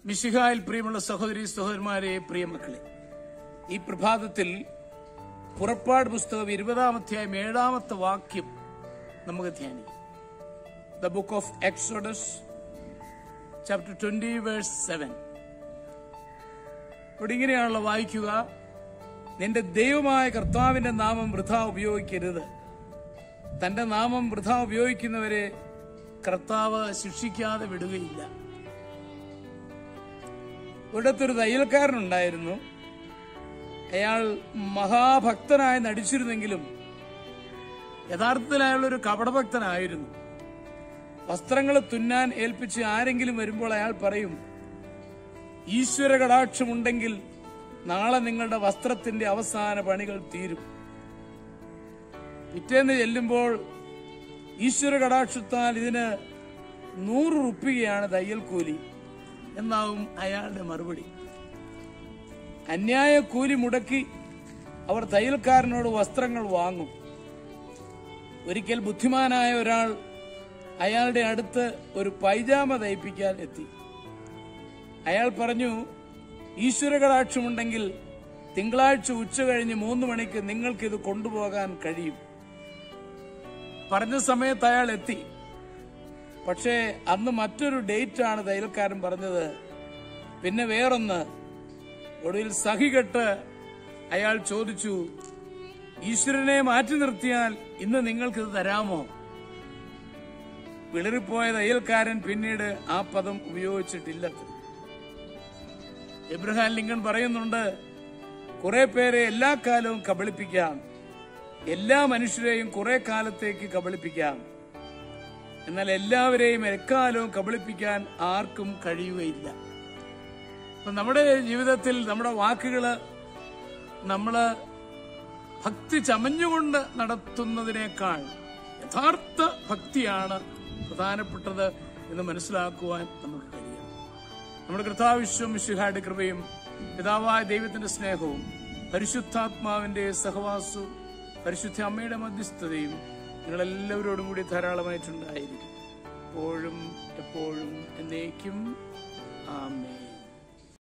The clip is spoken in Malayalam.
മിശിഹായിൽ പ്രിയമുള്ള സഹോദരി സഹോദരന്മാരെ പ്രിയമക്കളെ ഈ പ്രഭാതത്തിൽ പുറപ്പാട് പുസ്തകം ഇരുപതാം അധ്യായം ഏഴാമത്തെ വാക്യം നമുക്ക് ധ്യാനിക്കാം the book of Exodus chapter twenty verse seven ഇവിടെ ഇങ്ങനെയാണല്ലോ വായിക്കുക നിന്റെ ദൈവമായ കർത്താവിന്റെ നാമം വൃഥ ഉപയോഗിക്കരുത് തന്റെ നാമം വൃഥ ഉപയോഗിക്കുന്നവരെ കർത്താവ് ശിക്ഷിക്കാതെ വിടുകയില്ല ഒരിടത്ത് ഒരു തയ്യൽക്കാരനുണ്ടായിരുന്നു അയാൾ മഹാഭക്തനായി നടിച്ചിരുന്നെങ്കിലും യഥാർത്ഥത്തിൽ അയാൾ ഒരു കപടഭക്തനായിരുന്നു വസ്ത്രങ്ങൾ തുന്നാൻ ഏൽപ്പിച്ച് ആരെങ്കിലും വരുമ്പോൾ അയാൾ പറയും ഈശ്വര കടാക്ഷമുണ്ടെങ്കിൽ നാളെ നിങ്ങളുടെ വസ്ത്രത്തിന്റെ അവസാന പണികൾ തീരും പിറ്റേന്ന് ചെല്ലുമ്പോൾ ഈശ്വര കടാക്ഷത്താൽ ഇതിന് നൂറ് റുപ്പികയാണ് തയ്യൽ കൂലി എന്നാവും അയാളുടെ മറുപടി അന്യായ കൂലി മുടക്കി അവർ തയ്യൽക്കാരനോട് വസ്ത്രങ്ങൾ വാങ്ങും ഒരിക്കൽ ബുദ്ധിമാനായ ഒരാൾ അയാളുടെ അടുത്ത് ഒരു പൈജാമ തയ്പ്പിക്കാൻ എത്തി അയാൾ പറഞ്ഞു ഈശ്വര കടാക്ഷമുണ്ടെങ്കിൽ തിങ്കളാഴ്ച ഉച്ച കഴിഞ്ഞ് മൂന്ന് മണിക്ക് നിങ്ങൾക്ക് ഇത് കൊണ്ടുപോകാൻ കഴിയും പറഞ്ഞ സമയത്ത് അയാൾ എത്തി പക്ഷേ അന്ന് മറ്റൊരു ഡേറ്റ് ആണ് തയ്യൽക്കാരൻ പറഞ്ഞത് പിന്നെ വേറൊന്ന് ഒടുവിൽ സഹികെട്ട് അയാൾ ചോദിച്ചു ഈശ്വരനെ മാറ്റി നിർത്തിയാൽ ഇന്ന് നിങ്ങൾക്കിത് തരാമോ വിളറിപ്പോയ തയ്യൽക്കാരൻ പിന്നീട് ആ പദം ഉപയോഗിച്ചിട്ടില്ല എബ്രഹാം ലിങ്കൺ പറയുന്നുണ്ട് കുറെ പേരെ എല്ലാ കാലവും കബളിപ്പിക്കാം എല്ലാ മനുഷ്യരെയും കുറെ കാലത്തേക്ക് കബളിപ്പിക്കാം എന്നാൽ എല്ലാവരെയും എക്കാലവും കബളിപ്പിക്കാൻ ആർക്കും കഴിയുകയില്ല അപ്പൊ നമ്മുടെ ജീവിതത്തിൽ നമ്മുടെ വാക്കുകള് നമ്മള് ഭക്തി ചമഞ്ഞുകൊണ്ട് നടത്തുന്നതിനേക്കാൾ യഥാർത്ഥ ഭക്തിയാണ് പ്രധാനപ്പെട്ടത് എന്ന് മനസ്സിലാക്കുവാൻ നമുക്ക് കഴിയും നമ്മുടെ കർത്താവിശ്വം മിശുഹായുടെ കൃപയും പിതാവായ ദൈവത്തിന്റെ സ്നേഹവും പരിശുദ്ധാത്മാവിന്റെ സഹവാസവും പരിശുദ്ധ അമ്മയുടെ മധ്യസ്ഥതയും നിങ്ങളെല്ലാവരോടും കൂടി ധാരാളമായിട്ടുണ്ടായിരിക്കും എപ്പോഴും എപ്പോഴും എന്നേക്കും ആമേ